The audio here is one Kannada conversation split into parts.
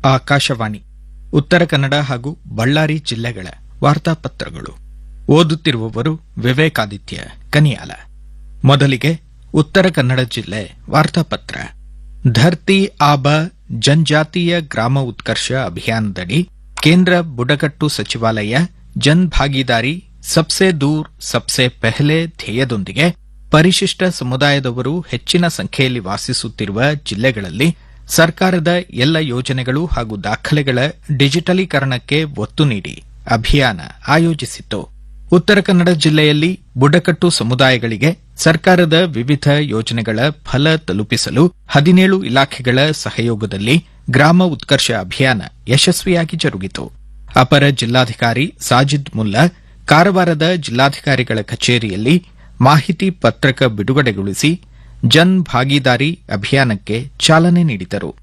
ಆಕಾಶವಾಣಿ ಉತ್ತರ ಕನ್ನಡ ಹಾಗೂ ಬಳ್ಳಾರಿ ಜಿಲ್ಲೆಗಳ ವಾರ್ತಾಪತ್ರಗಳು ಓದುತ್ತಿರುವವರು ವಿವೇಕಾದಿತ್ಯ ಕನಿಯಾಲ ಮೊದಲಿಗೆ ಉತ್ತರ ಕನ್ನಡ ಜಿಲ್ಲೆ ವಾರ್ತಾಪತ್ರ ಧರ್ತಿ ಆಬ ಜನಜಾತೀಯ ಗ್ರಾಮ ಉತ್ಕರ್ಷ ಅಭಿಯಾನದಡಿ ಕೇಂದ್ರ ಬುಡಕಟ್ಟು ಸಚಿವಾಲಯ ಜನ್ ಭಾಗೀದಾರಿ ಸಬ್ಸೆ ದೂರ್ ಸಬ್ಸೆ ಪೆಹಲೆ ಧ್ಯೇಯದೊಂದಿಗೆ ಪರಿಶಿಷ್ಟ ಸಮುದಾಯದವರು ಹೆಚ್ಚಿನ ಸಂಖ್ಯೆಯಲ್ಲಿ ವಾಸಿಸುತ್ತಿರುವ ಜಿಲ್ಲೆಗಳಲ್ಲಿ ಸರ್ಕಾರದ ಎಲ್ಲ ಯೋಜನೆಗಳು ಹಾಗೂ ದಾಖಲೆಗಳ ಡಿಜಿಟಲೀಕರಣಕ್ಕೆ ಒತ್ತು ನೀಡಿ ಅಭಿಯಾನ ಆಯೋಜಿಸಿತ್ತು ಉತ್ತರ ಕನ್ನಡ ಜಿಲ್ಲೆಯಲ್ಲಿ ಬುಡಕಟ್ಟು ಸಮುದಾಯಗಳಿಗೆ ಸರ್ಕಾರದ ವಿವಿಧ ಯೋಜನೆಗಳ ಫಲ ತಲುಪಿಸಲು ಹದಿನೇಳು ಇಲಾಖೆಗಳ ಸಹಯೋಗದಲ್ಲಿ ಗ್ರಾಮ ಉತ್ಕರ್ಷ ಅಭಿಯಾನ ಯಶಸ್ವಿಯಾಗಿ ಜರುಗಿತು ಅಪರ ಜಿಲ್ಲಾಧಿಕಾರಿ ಸಾಜಿದ್ ಮುಲ್ಲಾ ಕಾರವಾರದ ಜಿಲ್ಲಾಧಿಕಾರಿಗಳ ಕಚೇರಿಯಲ್ಲಿ ಮಾಹಿತಿ ಪತ್ರಕ ಬಿಡುಗಡೆಗೊಳಿಸಿ ಜನ್ ಭಾಗೀದಾರಿ ಅಭಿಯಾನಕ್ಕೆ ಚಾಲನೆ ನೀಡಿದರು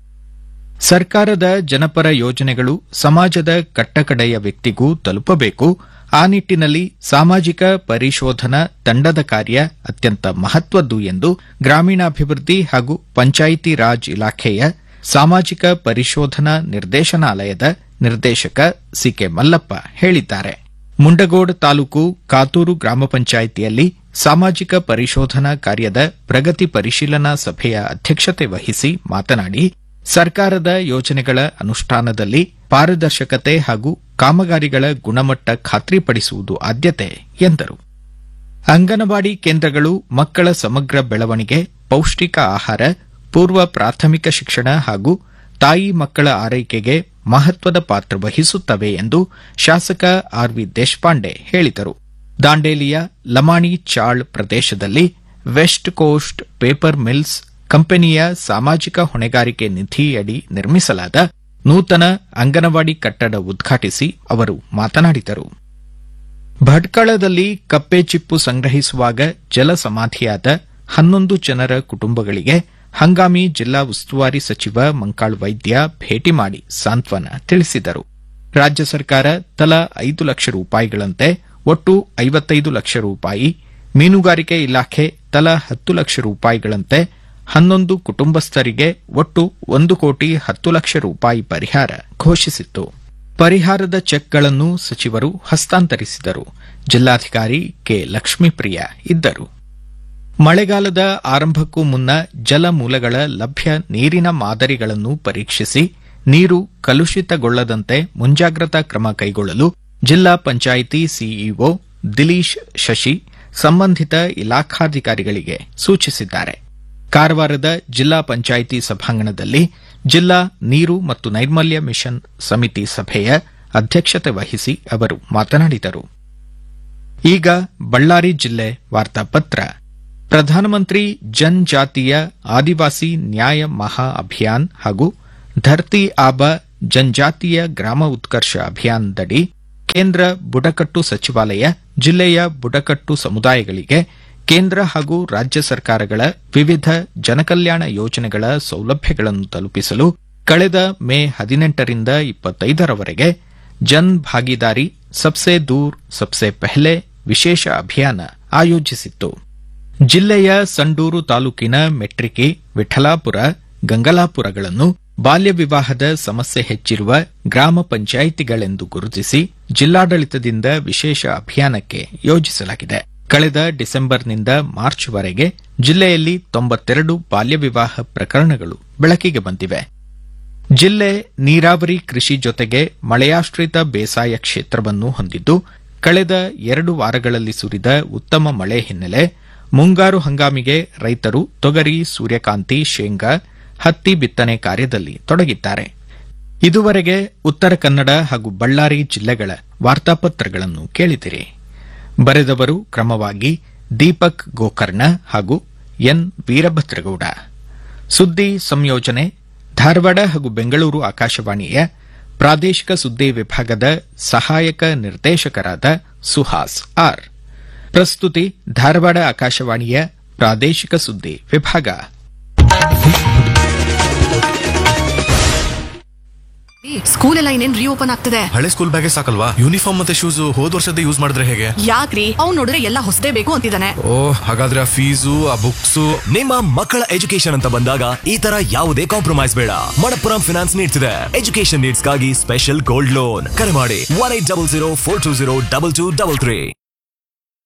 ಸರ್ಕಾರದ ಜನಪರ ಯೋಜನೆಗಳು ಸಮಾಜದ ಕಟ್ಟಕಡೆಯ ವ್ಯಕ್ತಿಗೂ ತಲುಪಬೇಕು ಆ ನಿಟ್ಟಿನಲ್ಲಿ ಸಾಮಾಜಿಕ ಪರಿಶೋಧನಾ ತಂಡದ ಕಾರ್ಯ ಅತ್ಯಂತ ಮಹತ್ವದ್ದು ಎಂದು ಗ್ರಾಮೀಣಾಭಿವೃದ್ಧಿ ಹಾಗೂ ಪಂಚಾಯಿತಿ ರಾಜ್ ಇಲಾಖೆಯ ಸಾಮಾಜಿಕ ಪರಿಶೋಧನಾ ನಿರ್ದೇಶನಾಲಯದ ನಿರ್ದೇಶಕ ಸಿಕೆ ಮಲ್ಲಪ್ಪ ಹೇಳಿದ್ದಾರೆ ಮುಂಡಗೋಡ್ ತಾಲೂಕು ಕಾತೂರು ಗ್ರಾಮ ಪಂಚಾಯಿತಿಯಲ್ಲಿ ಸಾಮಾಜಿಕ ಪರಿಶೋಧನಾ ಕಾರ್ಯದ ಪ್ರಗತಿ ಪರಿಶೀಲನಾ ಸಭೆಯ ಅಧ್ಯಕ್ಷತೆ ವಹಿಸಿ ಮಾತನಾಡಿ ಸರ್ಕಾರದ ಯೋಜನೆಗಳ ಅನುಷ್ಠಾನದಲ್ಲಿ ಪಾರದರ್ಶಕತೆ ಹಾಗೂ ಕಾಮಗಾರಿಗಳ ಗುಣಮಟ್ಟ ಖಾತ್ರಿಪಡಿಸುವುದು ಆದ್ಯತೆ ಎಂದರು ಅಂಗನವಾಡಿ ಕೇಂದ್ರಗಳು ಮಕ್ಕಳ ಸಮಗ್ರ ಬೆಳವಣಿಗೆ ಪೌಷ್ಟಿಕ ಆಹಾರ ಪೂರ್ವ ಪ್ರಾಥಮಿಕ ಶಿಕ್ಷಣ ಹಾಗೂ ತಾಯಿ ಮಕ್ಕಳ ಆರೈಕೆಗೆ ಮಹತ್ವದ ಪಾತ್ರ ವಹಿಸುತ್ತವೆ ಎಂದು ಶಾಸಕ ಆರ್ವಿ ದೇಶಪಾಂಡೆ ಹೇಳಿದರು ದಾಂಡೇಲಿಯ ಲಮಾಣಿ ಚಾಳ್ ಪ್ರದೇಶದಲ್ಲಿ ವೆಸ್ಟ್ ಕೋಸ್ಟ್ ಪೇಪರ್ ಮಿಲ್ಸ್ ಕಂಪನಿಯ ಸಾಮಾಜಿಕ ಹೊಣೆಗಾರಿಕೆ ನಿಧಿಯಡಿ ನಿರ್ಮಿಸಲಾದ ನೂತನ ಅಂಗನವಾಡಿ ಕಟ್ಟಡ ಉದ್ಘಾಟಿಸಿ ಅವರು ಮಾತನಾಡಿದರು ಭಟ್ಕಳದಲ್ಲಿ ಕಪ್ಪೆ ಚಿಪ್ಪು ಸಂಗ್ರಹಿಸುವಾಗ ಜಲ ಸಮಾಧಿಯಾದ ಹನ್ನೊಂದು ಜನರ ಕುಟುಂಬಗಳಿಗೆ ಹಂಗಾಮಿ ಜಿಲ್ಲಾ ಉಸ್ತುವಾರಿ ಸಚಿವ ಮಂಕಾಳ್ ವೈದ್ಯ ಭೇಟಿ ಮಾಡಿ ಸಾಂತ್ವನ ತಿಳಿಸಿದರು ರಾಜ್ಯ ಸರ್ಕಾರ ತಲಾ ಐದು ಲಕ್ಷ ರೂಪಾಯಿಗಳಂತೆ ಒಟ್ಟು ಐವತ್ತೈದು ಲಕ್ಷ ರೂಪಾಯಿ ಮೀನುಗಾರಿಕೆ ಇಲಾಖೆ ತಲಾ ಹತ್ತು ಲಕ್ಷ ರೂಪಾಯಿಗಳಂತೆ ಹನ್ನೊಂದು ಕುಟುಂಬಸ್ಥರಿಗೆ ಒಟ್ಟು ಒಂದು ಕೋಟಿ ಹತ್ತು ಲಕ್ಷ ರೂಪಾಯಿ ಪರಿಹಾರ ಘೋಷಿಸಿತ್ತು ಪರಿಹಾರದ ಚೆಕ್ಗಳನ್ನು ಸಚಿವರು ಹಸ್ತಾಂತರಿಸಿದರು ಜಿಲ್ಲಾಧಿಕಾರಿ ಕೆ ಲಕ್ಷ್ಮೀಪ್ರಿಯ ಇದ್ದರು ಮಳೆಗಾಲದ ಆರಂಭಕ್ಕೂ ಮುನ್ನ ಜಲಮೂಲಗಳ ಲಭ್ಯ ನೀರಿನ ಮಾದರಿಗಳನ್ನು ಪರೀಕ್ಷಿಸಿ ನೀರು ಕಲುಷಿತಗೊಳ್ಳದಂತೆ ಮುಂಜಾಗ್ರತಾ ಕ್ರಮ ಕೈಗೊಳ್ಳಲು ಜಿಲ್ಲಾ ಪಂಚಾಯಿತಿ ಸಿಇಒ ದಿಲೀಶ್ ಶಶಿ ಸಂಬಂಧಿತ ಇಲಾಖಾಧಿಕಾರಿಗಳಿಗೆ ಸೂಚಿಸಿದ್ದಾರೆ ಕಾರವಾರದ ಜಿಲ್ಲಾ ಪಂಚಾಯಿತಿ ಸಭಾಂಗಣದಲ್ಲಿ ಜಿಲ್ಲಾ ನೀರು ಮತ್ತು ನೈರ್ಮಲ್ಯ ಮಿಷನ್ ಸಮಿತಿ ಸಭೆಯ ಅಧ್ಯಕ್ಷತೆ ವಹಿಸಿ ಅವರು ಮಾತನಾಡಿದರು ಈಗ ಬಳ್ಳಾರಿ ಜಿಲ್ಲೆ ವಾರ್ತಾಪತ್ರ ಪ್ರಧಾನಮಂತ್ರಿ ಜನ್ ಜಾತಿಯ ಆದಿವಾಸಿ ನ್ಯಾಯ ಮಹಾ ಅಭಿಯಾನ್ ಹಾಗೂ ಧರ್ತಿ ಆಬ ಜನಜಾತೀಯ ಗ್ರಾಮ ಉತ್ಕರ್ಷ ಅಭಿಯಾನದಡಿ ಕೇಂದ್ರ ಬುಡಕಟ್ಟು ಸಚಿವಾಲಯ ಜಿಲ್ಲೆಯ ಬುಡಕಟ್ಟು ಸಮುದಾಯಗಳಿಗೆ ಕೇಂದ್ರ ಹಾಗೂ ರಾಜ್ಯ ಸರ್ಕಾರಗಳ ವಿವಿಧ ಜನಕಲ್ಯಾಣ ಯೋಜನೆಗಳ ಸೌಲಭ್ಯಗಳನ್ನು ತಲುಪಿಸಲು ಕಳೆದ ಮೇ ಹದಿನೆಂಟರಿಂದ ಇಪ್ಪತ್ತೈದರವರೆಗೆ ಜನ್ ಭಾಗೀದಾರಿ ಸಬ್ಸೆ ದೂರ್ ಸಬ್ಸೆ ಪೆಹಲೆ ವಿಶೇಷ ಅಭಿಯಾನ ಆಯೋಜಿಸಿತ್ತು ಜಿಲ್ಲೆಯ ಸಂಡೂರು ತಾಲೂಕಿನ ಮೆಟ್ರಿಕಿ ವಿಠಲಾಪುರ ಗಂಗಲಾಪುರಗಳನ್ನು ಬಾಲ್ಯ ವಿವಾಹದ ಸಮಸ್ಯೆ ಹೆಚ್ಚಿರುವ ಗ್ರಾಮ ಪಂಚಾಯಿತಿಗಳೆಂದು ಗುರುತಿಸಿ ಜಿಲ್ಲಾಡಳಿತದಿಂದ ವಿಶೇಷ ಅಭಿಯಾನಕ್ಕೆ ಯೋಜಿಸಲಾಗಿದೆ ಕಳೆದ ಡಿಸೆಂಬರ್ನಿಂದ ಮಾರ್ಚ್ವರೆಗೆ ಜಿಲ್ಲೆಯಲ್ಲಿ ತೊಂಬತ್ತೆರಡು ಬಾಲ್ಯ ವಿವಾಹ ಪ್ರಕರಣಗಳು ಬೆಳಕಿಗೆ ಬಂದಿವೆ ಜಿಲ್ಲೆ ನೀರಾವರಿ ಕೃಷಿ ಜೊತೆಗೆ ಮಳೆಯಾಶ್ರಿತ ಬೇಸಾಯ ಕ್ಷೇತ್ರವನ್ನು ಹೊಂದಿದ್ದು ಕಳೆದ ಎರಡು ವಾರಗಳಲ್ಲಿ ಸುರಿದ ಉತ್ತಮ ಮಳೆ ಹಿನ್ನೆಲೆ ಮುಂಗಾರು ಹಂಗಾಮಿಗೆ ರೈತರು ತೊಗರಿ ಸೂರ್ಯಕಾಂತಿ ಶೇಂಗಾ ಹತ್ತಿ ಬಿತ್ತನೆ ಕಾರ್ಯದಲ್ಲಿ ತೊಡಗಿದ್ದಾರೆ ಇದುವರೆಗೆ ಉತ್ತರ ಕನ್ನಡ ಹಾಗೂ ಬಳ್ಳಾರಿ ಜಿಲ್ಲೆಗಳ ವಾರ್ತಾಪತ್ರಗಳನ್ನು ಕೇಳಿದಿರಿ ಬರೆದವರು ಕ್ರಮವಾಗಿ ದೀಪಕ್ ಗೋಕರ್ಣ ಹಾಗೂ ಎನ್ ವೀರಭದ್ರಗೌಡ ಸುದ್ದಿ ಸಂಯೋಜನೆ ಧಾರವಾಡ ಹಾಗೂ ಬೆಂಗಳೂರು ಆಕಾಶವಾಣಿಯ ಪ್ರಾದೇಶಿಕ ಸುದ್ದಿ ವಿಭಾಗದ ಸಹಾಯಕ ನಿರ್ದೇಶಕರಾದ ಸುಹಾಸ್ ಆರ್ ಪ್ರಸ್ತುತಿ ಧಾರವಾಡ ಆಕಾಶವಾಣಿಯ ಪ್ರಾದೇಶಿಕ ಸುದ್ದಿ ವಿಭಾಗ ಸ್ಕೂಲ್ ಎಲ್ಲ ಇನ್ನೇನ್ ರೀಓಪನ್ ಆಗ್ತದೆ ಹಳೆ ಸ್ಕೂಲ್ ಬ್ಯಾಗೇ ಸಾಕಲ್ವಾ ಯೂನಿಫಾರ್ಮ್ ಮತ್ತೆ ಶೂಸ್ ಹೋದ್ ವರ್ಷದ ಯೂಸ್ ಮಾಡಿದ್ರೆ ಹೇಗೆ ಯಾಕ್ರಿ ಅವ್ನ್ ನೋಡಿದ್ರೆ ಎಲ್ಲ ಹೊಸದೇ ಬೇಕು ಅಂತಿದ್ದಾನೆ ಓ ಹಾಗಾದ್ರೆ ಆ ಫೀಸು ಆ ಬುಕ್ಸು ನಿಮ್ಮ ಮಕ್ಕಳ ಎಜುಕೇಶನ್ ಅಂತ ಬಂದಾಗ ಈ ತರ ಯಾವುದೇ ಕಾಂಪ್ರಮೈಸ್ ಬೇಡ ಮಣಪ್ಪುರಂ ಫಿನಾನ್ಸ್ ನೀಡ್ತಿದೆ ಎಜುಕೇಶನ್ ನೀಡ್ಸ್ಗಾಗಿ ಸ್ಪೆಷಲ್ ಗೋಲ್ಡ್ ಲೋನ್ ಕರೆ ಮಾಡಿ one eight double zero four two zero double two double three